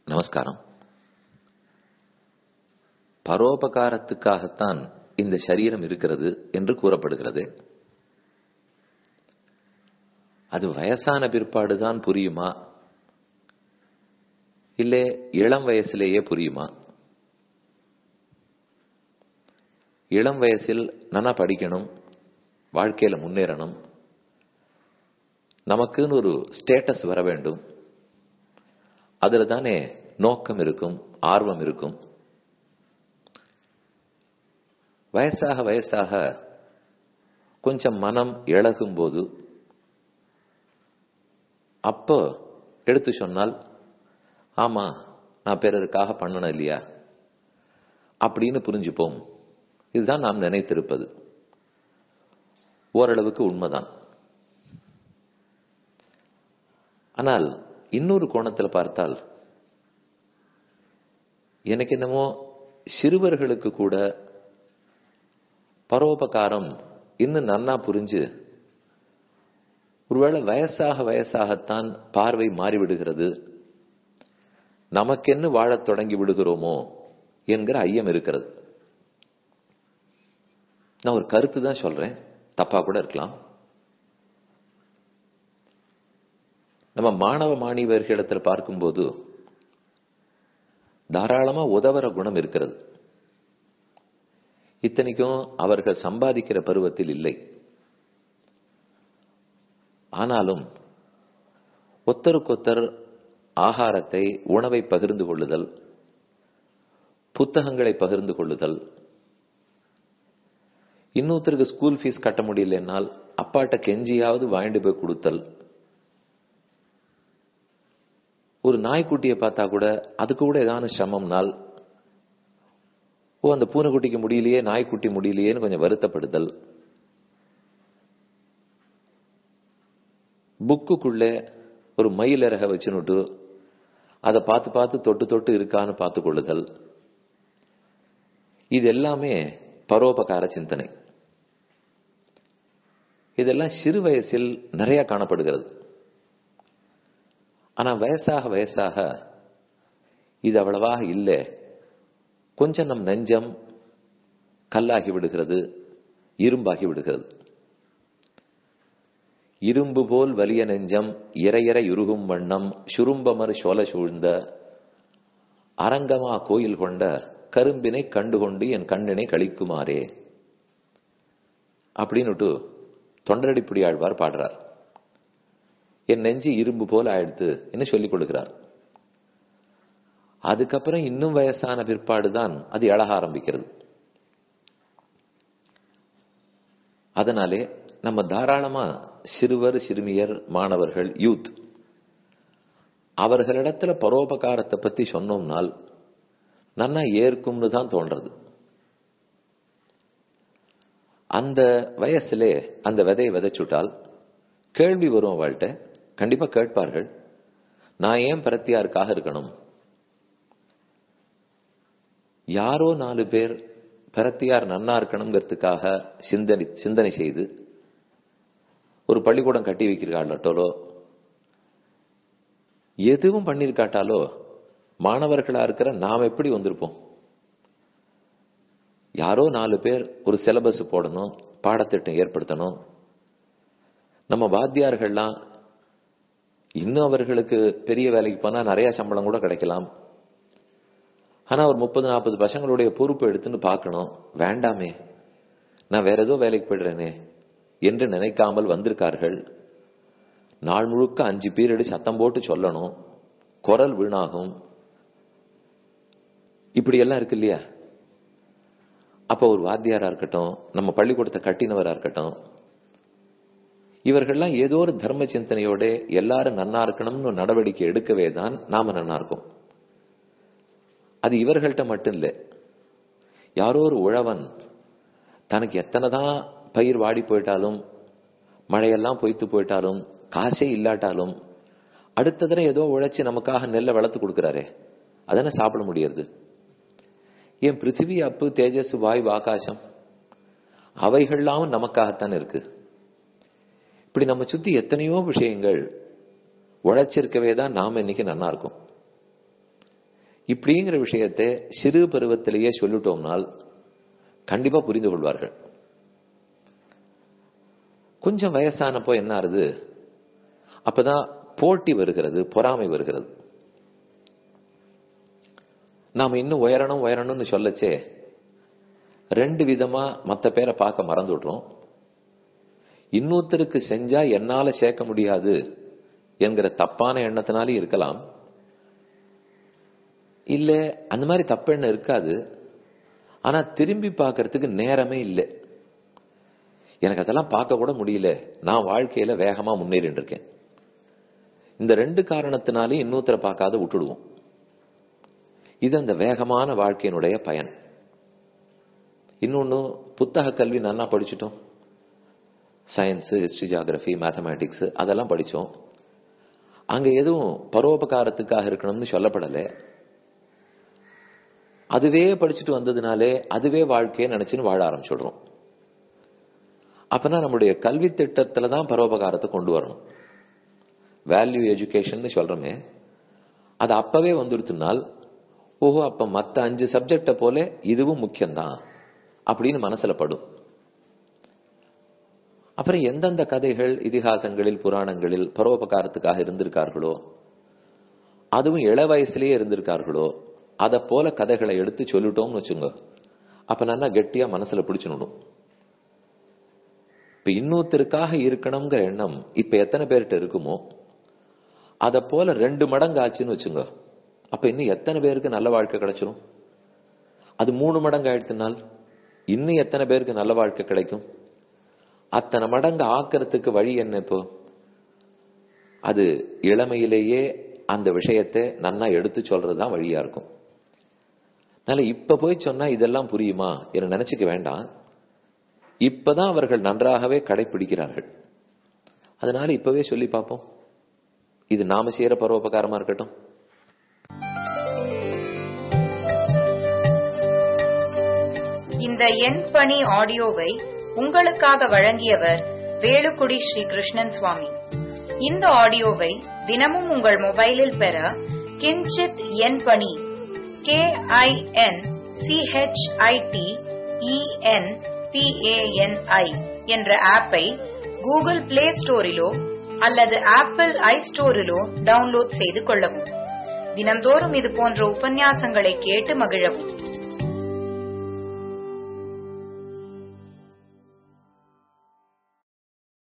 நமஸ்காரம் பரோபகாரத்துக்காகத்தான் இந்த சரீரம் இருக்கிறது என்று கூறப்படுகிறது அது வயசான பிற்பாடுதான் புரியுமா இல்லை இளம் வயசிலேயே புரியுமா இளம் வயசில் நல்லா படிக்கணும் வாழ்க்கையில முன்னேறணும் நமக்குன்னு ஒரு ஸ்டேட்டஸ் வர வேண்டும் அதுல தானே நோக்கம் இருக்கும் ஆர்வம் இருக்கும் வயசாக வயசாக கொஞ்சம் மனம் இழகும் போது அப்போ எடுத்து சொன்னால் ஆமா நான் பிறருக்காக பண்ணணும் இல்லையா அப்படின்னு புரிஞ்சுப்போம் இதுதான் நாம் நினைத்திருப்பது ஓரளவுக்கு உண்மைதான் ஆனால் இன்னொரு கோணத்தில் பார்த்தால் எனக்கு என்னமோ சிறுவர்களுக்கு கூட பரோபகாரம் இன்னும் நன்னா புரிஞ்சு ஒருவேளை வயசாக வயசாகத்தான் பார்வை மாறிவிடுகிறது நமக்கென்னு வாழத் தொடங்கி விடுகிறோமோ என்கிற ஐயம் இருக்கிறது நான் ஒரு கருத்து தான் சொல்றேன் தப்பா கூட இருக்கலாம் நம்ம மாணவ மாணவியர்களிடத்தில் பார்க்கும்போது தாராளமா உதவற குணம் இருக்கிறது இத்தனைக்கும் அவர்கள் சம்பாதிக்கிற பருவத்தில் இல்லை ஆனாலும் ஒத்தருக்கொத்தர் ஆகாரத்தை உணவை பகிர்ந்து கொள்ளுதல் புத்தகங்களை பகிர்ந்து கொள்ளுதல் இன்னொருத்தருக்கு ஸ்கூல் ஃபீஸ் கட்ட முடியலன்னால் அப்பாட்ட கெஞ்சியாவது வாங்கிட்டு போய் கொடுத்தல் ஒரு நாய்க்குட்டியை பார்த்தா கூட அதுக்கு கூட ஏதான சிரமம்னால் ஓ அந்த பூனைக்குட்டிக்கு முடியலையே நாய்க்குட்டி முடியலையேன்னு கொஞ்சம் வருத்தப்படுதல் புக்குக்குள்ளே ஒரு மயில் இறக வச்சுனுட்டு அதை பார்த்து பார்த்து தொட்டு தொட்டு இருக்கான்னு பார்த்து கொள்ளுதல் இது எல்லாமே பரோபகார சிந்தனை இதெல்லாம் சிறு வயசில் நிறைய காணப்படுகிறது ஆனா வயசாக வயசாக இது அவ்வளவாக இல்லை கொஞ்சம் நம் நெஞ்சம் கல்லாகி விடுகிறது இரும்பாகி விடுகிறது இரும்பு போல் வலிய நெஞ்சம் இறையற உருகும் வண்ணம் சுரும்பமர் சோல சூழ்ந்த அரங்கமா கோயில் கொண்ட கரும்பினை கண்டுகொண்டு என் கண்ணினை கழிக்குமாறே அப்படின்னுட்டு தொண்டரடிப்புடி ஆழ்வார் பாடுறார் என் நெஞ்சு இரும்பு போல ஆயிடுத்து என்று சொல்லிக் கொடுக்கிறார் அதுக்கப்புறம் இன்னும் வயசான பிற்பாடுதான் அது எழக ஆரம்பிக்கிறது அதனாலே நம்ம தாராளமா சிறுவர் சிறுமியர் மாணவர்கள் யூத் அவர்களிடத்துல பரோபகாரத்தை பத்தி சொன்னோம்னால் நன்னா ஏற்கும்னு தான் தோன்றது அந்த வயசுலே அந்த விதையை விதைச்சுட்டால் கேள்வி வரும் அவள்கிட்ட கண்டிப்பா கேட்பார்கள் நான் ஏன் பிரத்தியாருக்காக இருக்கணும் யாரோ நாலு பேர் பிரத்தியார் நன்னா இருக்கணுங்கிறதுக்காக சிந்தனை சிந்தனை செய்து ஒரு பள்ளிக்கூடம் கட்டி வைக்கிறாட்டோ எதுவும் பண்ணிருக்காட்டாலோ மாணவர்களா இருக்கிற நாம் எப்படி வந்திருப்போம் யாரோ நாலு பேர் ஒரு சிலபஸ் போடணும் பாடத்திட்டம் ஏற்படுத்தணும் நம்ம வாத்தியார்கள்லாம் இன்னும் அவர்களுக்கு பெரிய வேலைக்கு போனா நிறைய சம்பளம் கூட கிடைக்கலாம் ஆனா ஒரு முப்பது நாற்பது பசங்களுடைய பொறுப்பு எடுத்துன்னு பார்க்கணும் வேண்டாமே நான் வேற ஏதோ வேலைக்கு போயிடுறேனே என்று நினைக்காமல் வந்திருக்கார்கள் நாள் முழுக்க அஞ்சு பீரியடு சத்தம் போட்டு சொல்லணும் குரல் வீணாகும் இப்படி எல்லாம் இருக்கு இல்லையா அப்ப ஒரு வாத்தியாரா இருக்கட்டும் நம்ம பள்ளிக்கூடத்தை கட்டினவரா இருக்கட்டும் இவர்கள்லாம் ஏதோ ஒரு தர்ம சிந்தனையோட எல்லாரும் நன்னா இருக்கணும்னு நடவடிக்கை எடுக்கவே தான் நாம நன்னா இருக்கும் அது இவர்கள்ட்ட மட்டும் இல்லை யாரோ ஒரு உழவன் தனக்கு எத்தனை தான் பயிர் வாடி போயிட்டாலும் மழையெல்லாம் பொய்த்து போயிட்டாலும் காசே இல்லாட்டாலும் அடுத்த தடவை ஏதோ உழைச்சி நமக்காக நெல்லை வளர்த்து கொடுக்குறாரே அதனை சாப்பிட முடியறது ஏன் பிருத்திவி அப்பு தேஜஸ் வாயு ஆகாசம் அவைகள்லாம் நமக்காகத்தான் இருக்கு இப்படி நம்ம சுத்தி எத்தனையோ விஷயங்கள் உழைச்சிருக்கவே தான் நாம இன்னைக்கு நல்லா இருக்கும் இப்படிங்கிற விஷயத்தை சிறு பருவத்திலேயே சொல்லிட்டோம்னால் கண்டிப்பா புரிந்து கொள்வார்கள் கொஞ்சம் வயசானப்போ என்ன ஆறுது அப்பதான் போட்டி வருகிறது பொறாமை வருகிறது நாம இன்னும் உயரணும் உயரணும்னு சொல்லச்சே ரெண்டு விதமா மத்த பேரை பார்க்க மறந்து விடுறோம் இன்னொருத்தருக்கு செஞ்சா என்னால சேர்க்க முடியாது என்கிற தப்பான எண்ணத்தினாலே இருக்கலாம் இல்ல அந்த மாதிரி தப்பெண்ணம் இருக்காது ஆனா திரும்பி பார்க்கறதுக்கு நேரமே இல்லை எனக்கு அதெல்லாம் பார்க்க கூட முடியல நான் வாழ்க்கையில வேகமா முன்னேறிட்டு இருக்கேன் இந்த ரெண்டு காரணத்தினாலே இன்னொருத்தரை பார்க்காத விட்டுடுவோம் இது அந்த வேகமான வாழ்க்கையினுடைய பயன் இன்னொன்னு புத்தக கல்வி நல்லா படிச்சுட்டோம் சயின்ஸ் ஹிஸ்டரி ஜியாகிரபி மேத்தமேட்டிக்ஸ் அதெல்லாம் படிச்சோம் அங்க எதுவும் பரோபகாரத்துக்காக இருக்கணும்னு சொல்லப்படலை அதுவே படிச்சுட்டு வந்ததுனாலே அதுவே வாழ்க்கையை நினைச்சுன்னு வாழ ஆரம்பிச்சுடுறோம் அப்பனா நம்முடைய கல்வி திட்டத்துல தான் பரோபகாரத்தை கொண்டு வரணும் வேல்யூ எஜுகேஷன் சொல்றோமே அது அப்பவே வந்துடுத்துனால் ஓஹோ அப்ப மத்த அஞ்சு சப்ஜெக்ட போல இதுவும் முக்கியம்தான் அப்படின்னு மனசுல படும் அப்புறம் எந்தெந்த கதைகள் இதிகாசங்களில் புராணங்களில் பரோபகாரத்துக்காக இருந்திருக்கார்களோ அதுவும் இள வயசுலயே இருந்திருக்கார்களோ அதை போல கதைகளை எடுத்து சொல்லிட்டோம்னு வச்சுங்க அப்ப நல்லா கெட்டியா மனசுல பிடிச்சுடணும் இப்ப இன்னொருத்தருக்காக இருக்கணுங்கிற எண்ணம் இப்ப எத்தனை பேர்கிட்ட இருக்குமோ அத போல ரெண்டு மடங்கு ஆச்சுன்னு வச்சுங்க அப்ப இன்னும் எத்தனை பேருக்கு நல்ல வாழ்க்கை கிடைச்சிரும் அது மூணு மடங்கு ஆயிடுத்துனால் இன்னும் எத்தனை பேருக்கு நல்ல வாழ்க்கை கிடைக்கும் அத்தனை மடங்கு ஆக்கிறதுக்கு வழி என்ன இப்போ அது இளமையிலேயே அந்த விஷயத்தை நன்னா எடுத்து சொல்றதுதான் வழியா இருக்கும் அதனால இப்ப போய் சொன்னா இதெல்லாம் புரியுமா என நினைச்சுக்க வேண்டாம் இப்பதான் அவர்கள் நன்றாகவே கடைபிடிக்கிறார்கள் அதனால இப்பவே சொல்லி பார்ப்போம் இது நாம செய்யற பரோபகாரமா இருக்கட்டும் இந்த எண் பணி ஆடியோவை உங்களுக்காக வழங்கியவர் வேலுக்குடி ஸ்ரீ கிருஷ்ணன் சுவாமி இந்த ஆடியோவை தினமும் உங்கள் மொபைலில் பெற கிஞ்சித் எண் பணி கே ஐ என் சிஹெச்ஐடி இஎன் பிஏஎன்ஐ என்ற ஆப்பை கூகுள் பிளே ஸ்டோரிலோ அல்லது ஆப்பிள் ஐ ஸ்டோரிலோ டவுன்லோட் செய்து கொள்ளவும் தினந்தோறும் இது போன்ற உபன்யாசங்களை கேட்டு மகிழவும்